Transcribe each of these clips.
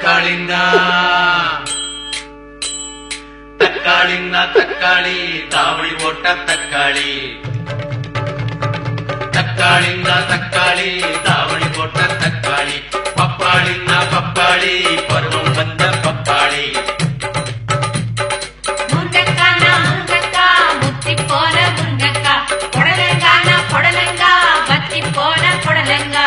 தக்காளின்னா தக்காளின்னா தக்காளி தாவணி போட்ட தக்காளி தக்காளின்னா தக்காளி தாவணி போட்ட தக்காளி பப்பாளின்னா பப்பாளி பருவம் வந்த பப்பாளி முருங்கக்கானா முருங்கக்கா முத்தி போன முருங்கக்கா புடலங்கானா புடலங்கா வத்தி போன புடலங்கா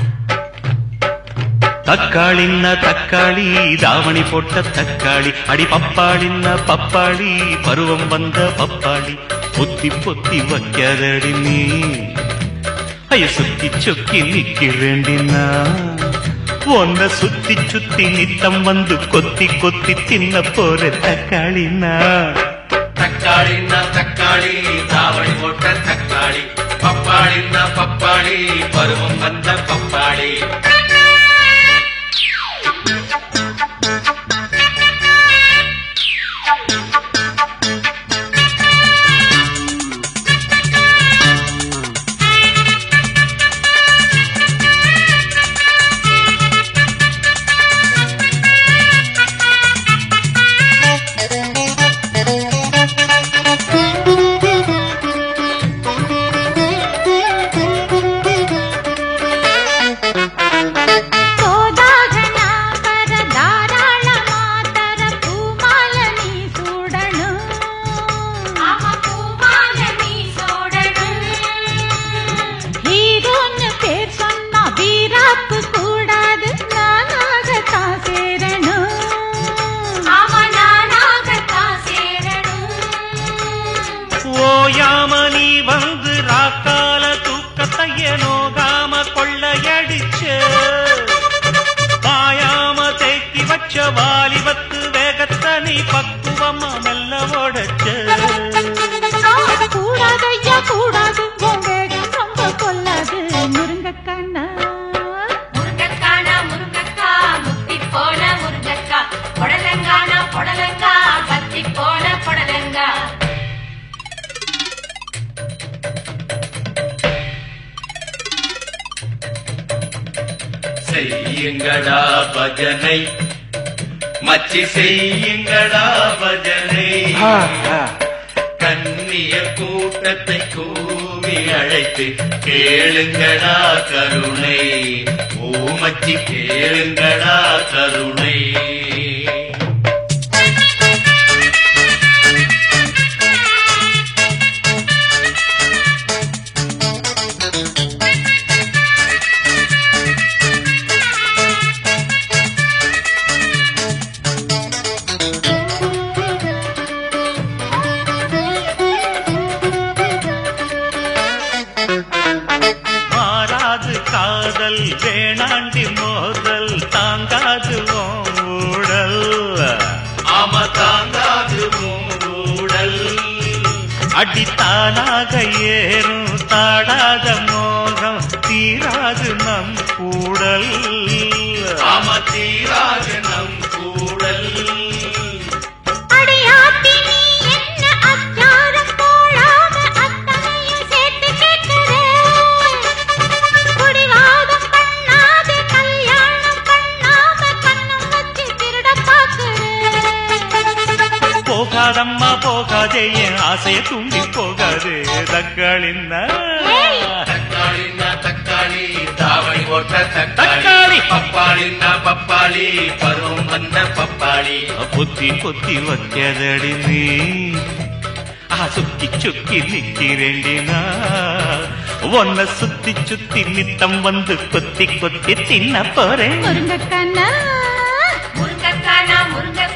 தக்காளின்ன தக்காளி தாவணி போட்ட தக்காளி அடி பப்பாளின்ன பப்பாளி பருவம் வந்த பப்பாளி பொத்தி பொத்தி வைக்காதடி நீ ஐய சுத்தி சொக்கி நிக்கிறேண்டினா உன்னை சுத்தி சுத்தி நித்தம் வந்து கொத்தி கொத்தி தின்ன போற தக்காளினா தக்காளின்னா தக்காளி தாவணி போட்ட தக்காளி பப்பாளின்னா பப்பாளி பருவம் வந்த பப்பாளி ಸೋದಾಗಣ ಕರ ಧಾರಾಳ ಮಾತರ ಪೂಮಾಲ ನೀ ಸೂಡಣು ஆமா பூமால நீ சோடணும் ஹீரோன்னு பேர் சொன்னா வீராப்பு கூடாது நானாகத்தான் சேரணும் ஆமா நானாகத்தான் சேரணும் ஓயாம நீ வந்து ராக்கால தூக்கத்தைய நோகாம கொள்ளையடிச்ச பாயாம தேக்கி வச்ச வாலிபத்து வேகத்தை நீ பக்குவமா மெல்ல உடைச்ச கூடாது ஐயா கூடாது உன் வேகம் ரொம்ப கொல்லாது முருங்கக்கண்ணா முருங்கக்கானா முருங்கக்கா முத்தி போன முருங்கக்கா புடலங்கானா புடலங்கா வத்தி போன புடலங்கா செய்யுங்கடா பஜனை மச்சி செய்யுங்கடா பஜனை கண்ணிய கூட்டத்தை கூவி அழைத்து கேளுங்கடா கருணை ஓமச்சி கேளுங்கடா கருணை மாறாது காதல் வேணாண்டி மோதல் தாங்காது உன் ஊடல் ஆம தாங்காது மூடல் அடித்தானாக ஏறும் தாடாத மோகம் தீராது நம் கூடல் ஆம தீராக நம் கூடல் அடியாத்தி நீ என்ன அச்சாரம் போடாம அத்தனையும் சேர்த்து கேட்கிறேன் குடிவாதம் பண்ணாது கல்யாணம் பண்ணாம கண்ணம் வச்சு திருட பாக்குறேன் போகாதம்மா போகாதே என் ஆசைய தூண்டி போகாதே தக்காளின்னா தக்காளின்னா தக்காளி தாவணி ஓட்ட தக்காளி தக்காளி. பப்பாளின்னா பப்பாளி பருவம் வந்த பப்பாளி பொத்தி பொத்தி வைக்காதடி நீ ஆ சுத்தி சுத்தி நிக்கிறேண்டினா உன்னை சுத்தி சுத்தி நித்தம் வந்து கொத்தி கொத்தி தின்ன போறேன் முருங்கக்கண்ணா முருங்கக்கானா முருங்கக்கா